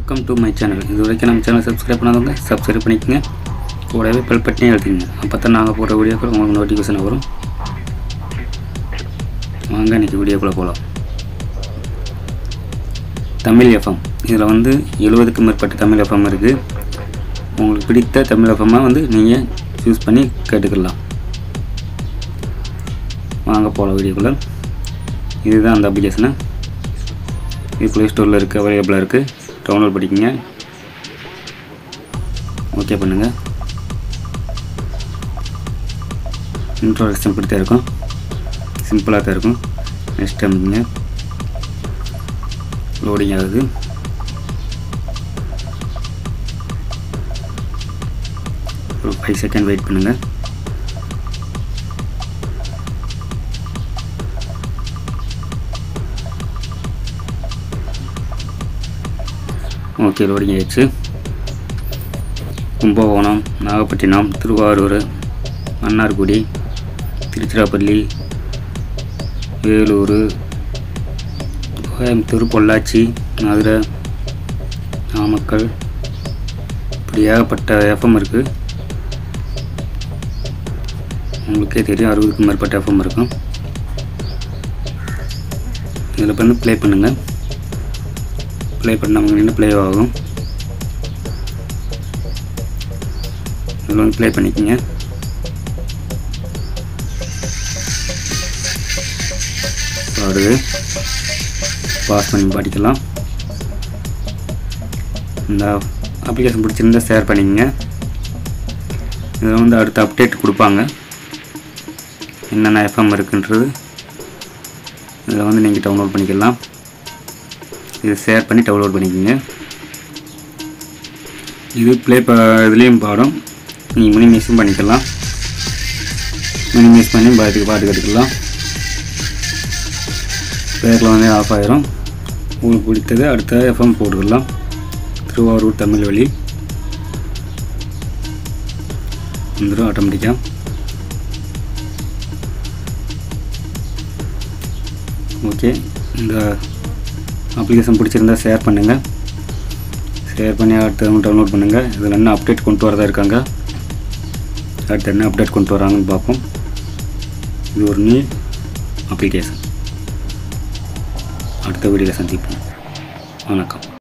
welcome to my channel இது வரைக்கும் நம்ம சேனல் சப்ஸ்கிரைப் பண்ணாதவங்க சப்ஸ்கிரைப் பண்ணிக்கோங்க கூடவே பெல் பட்டனே எழுதிங்க அப்போ தான் நாங்கள் போடுற வீடியோக்கள் உங்களுக்கு நோட்டிஃபிகேஷன் வரும் வாங்க இன்றைக்கி வீடியோக்குள்ளே போகலாம் தமிழ் எஃப்எம் இதில் வந்து எழுபதுக்கும் மேற்பட்ட தமிழ் எஃப்எம் இருக்குது உங்களுக்கு பிடித்த தமிழ் எஃப்எம்மாக வந்து நீங்கள் சூஸ் பண்ணி கேட்டுக்கலாம் வாங்க போகலாம் வீடியோக்குள்ளே இதுதான் அந்த அப்ளிகேஷனு இது ப்ளே ஸ்டோரில் இருக்குது அவைலபிளாக இருக்குது டவுன்லோட் பண்ணிக்கோங்க ஓகே பண்ணுங்கள் இன்ட்ரோடக்ஷன் இப்படி தான் இருக்கும் சிம்பிளாக தான் இருக்கும் நெக்ஸ்ட் டைம்ங்க லோடிங் ஆகுது ஒரு ஃபைவ் செகண்ட் வெயிட் பண்ணுங்கள் ஓகே லோடிங் ஆயிடுச்சு கும்பகோணம் நாகப்பட்டினம் திருவாரூர் மன்னார்குடி திருச்சிராப்பள்ளி வேலூர் கோயம்புத்தூர் பொள்ளாச்சி மதுரை நாமக்கல் இப்படி ஏகப்பட்ட எஃப்எம் இருக்குது உங்களுக்கே தெரியும் அறுபதுக்கும் மேற்பட்ட எஃப்எம் இருக்கும் இதில் வந்து ப்ளே பண்ணுங்கள் ப்ளே பண்ணவங்க நின்று ப்ளே ஆகும் இதில் வந்து ப்ளே பண்ணிக்கோங்க வருது பாஸ் பண்ணி படிக்கலாம் இந்த அப்ளிகேஷன் பிடிச்சிருந்தா ஷேர் பண்ணிக்கங்க இதில் வந்து அடுத்த அப்டேட் கொடுப்பாங்க என்னென்ன எஃப்எம் இருக்குன்றது இதில் வந்து நீங்கள் டவுன்லோட் பண்ணிக்கலாம் இது ஷேர் பண்ணி டவுன்லோட் பண்ணிக்கோங்க இது ப்ளே ப இதுலேயும் பாடும் நீங்கள் மினிமைஸும் பண்ணிக்கலாம் மினிமைஸ் பண்ணி பாட்டுக்கு பாட்டு கட்டுக்கலாம் பேரில் வந்து ஆஃப் ஆயிரும் உங்களுக்கு பிடித்தது அடுத்த எஃப்எம் போட்டுக்கலாம் திருவாரூர் தமிழ் வழி வந்துடும் ஆட்டோமேட்டிக்காக ஓகே இந்த அப்ளிகேஷன் பிடிச்சிருந்தா ஷேர் பண்ணுங்கள் ஷேர் பண்ணி அடுத்தவங்க டவுன்லோட் பண்ணுங்கள் இதில் என்ன அப்டேட் கொண்டு வரதா இருக்காங்க அடுத்து என்ன அப்டேட் கொண்டு வராங்கன்னு பார்ப்போம் இது ஒரு நியூ அப்ளிகேஷன் அடுத்த வீடியோவில் சந்திப்போம் வணக்கம்